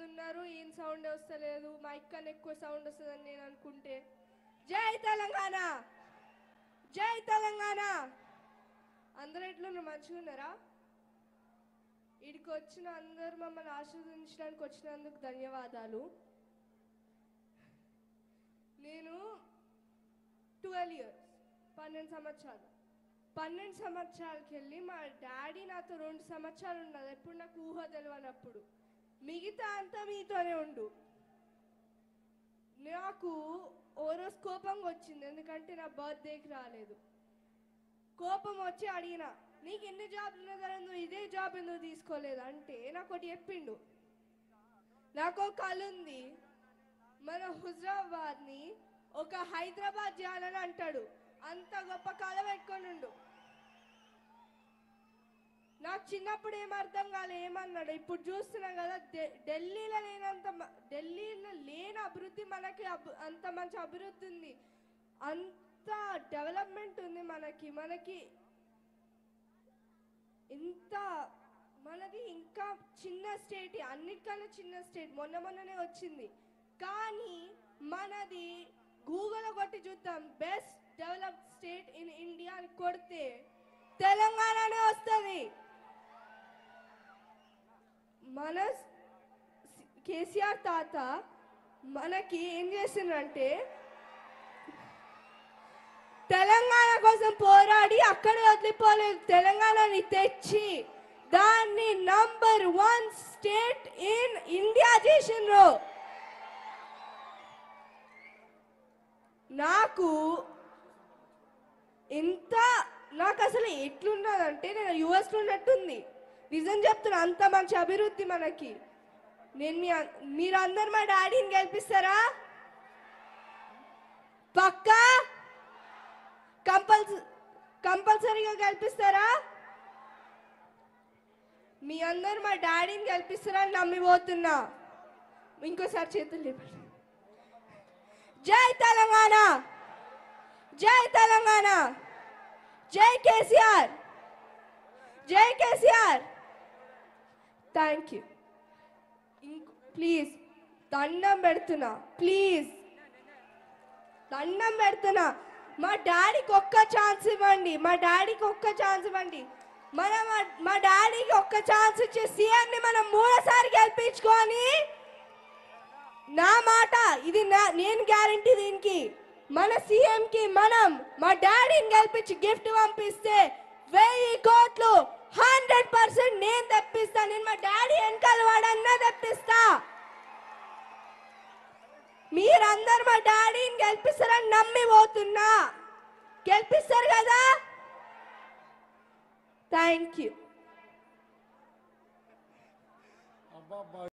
మంది ఉన్నారు ఈయన సౌండ్ వస్తలేదు మైక్ కన్నా ఎక్కువ సౌండ్ వస్తుందని నేను అనుకుంటే జై తెలంగాణ జై తెలంగాణ అందరూ ఎట్లున్నారు మంచిగా ఉన్నారా ఇక్కడికి వచ్చిన అందరు మమ్మల్ని ఆశీర్వదించడానికి వచ్చినందుకు ధన్యవాదాలు నేను ట్వెల్వ్ ఇయర్స్ పన్నెండు సంవత్సరాలు పన్నెండు సంవత్సరాలకి వెళ్ళి మా డాడీ నాతో రెండు సంవత్సరాలు ఉన్నది ఎప్పుడు నాకు ఊహ తెలియనప్పుడు మిగతా అంతా మీతోనే ఉండు నాకు ఓ రోజు కోపంగా వచ్చింది ఎందుకంటే నా బర్త్డేకి రాలేదు కోపం వచ్చి అడిగిన నీకు ఎన్ని జాబ్లు ఉన్నా కదా నువ్వు ఇదే జాబ్ ఎందుకు తీసుకోలేదు అంటే నాకు ఒకటి చెప్పిండు నాకు ఒక కళ ఉంది మన హుజరాబాద్ని ఒక హైదరాబాద్ చేయాలని అంటాడు అంత గొప్ప కళ పెట్టుకొని ఉండు నాకు చిన్నప్పుడు ఏం అర్థం కాలే ఏమన్నాడు ఇప్పుడు చూస్తున్నాం కదా ఢి- ఢిల్లీలో లేనంత మ- ఢిల్లీలో లేని అభివృద్ధి మనకి అబ్- అంత మంచి అభివృద్ధి ఉంది అంత డెవలప్మెంట్ ఉంది మనకి మనకి ఇంత మనది ఇంకా చిన్న స్టేట్ అన్నిటికన్నా చిన్న స్టేట్ మొన్న మొన్ననే వచ్చింది కానీ మనది గూగుల్ కొట్టి చూద్దాం best developed state in India అని కొడితే తెలంగాణనే వస్తుంది మన కేసీఆర్ తాత మనకి ఏం చేసిందంటే తెలంగాణ కోసం పోరాడి అక్కడే వదిలిపోలేదు తెలంగాణని తెచ్చి దాన్ని number one state in India చేసిండ్రు నాకు ఎంత నాకు అసలు ఎట్లున్నదంటే నేను యుఎస్లో ఉన్నట్టుంది నిజం చెప్తున్నా అంత మంచి అభివృద్ధి మనకి నేను మీ అన్- మీరందరు మా డాడీని గెలిపిస్తారా పక్కా కంపల్స కంపల్సరీగా గెలిపిస్తారా మీ అందరు మా డాడీని గెలిపిస్తారా అని నమ్మిపోతున్నా ఇంకోసారి చేతులు లేపండి జై తెలంగాణ జై తెలంగాణ జై కేసీఆర్ జై కేసీఆర్ థ్యాంక్ యూ ప్లీజ్ దండం పెడుతున్నా ప్లీజ్ దండం పెడుతున్నా మా డాడీకి ఒక్క ఛాన్స్ ఇవ్వండి మా డాడీకి ఒక్క ఛాన్స్ ఇవ్వండి మన మా- మా డాడీకి ఒక్క ఛాన్స్ ఇచ్చి సీఎంని మనం మూడోసారి గెలిపించుకొని నా మాట ఇది నా నేను గ్యారంటీ దీనికి మన సీఎం కి మనం మా డాడీని గెలిపించి గిఫ్ట్ పంపిస్తే వెయ్యి కోట్లు హండ్రెడ్ పర్సెంట్ నేను తెప్పిస్తా నేను మా డాడీ వెనకాల వాడన్నా తెప్పిస్తా మీరందరు మా డాడీని గెలిపిస్తారని నమ్మి పోతున్నా గెలిపిస్తారు కదా థ్యాంక్ యూ అబ్బా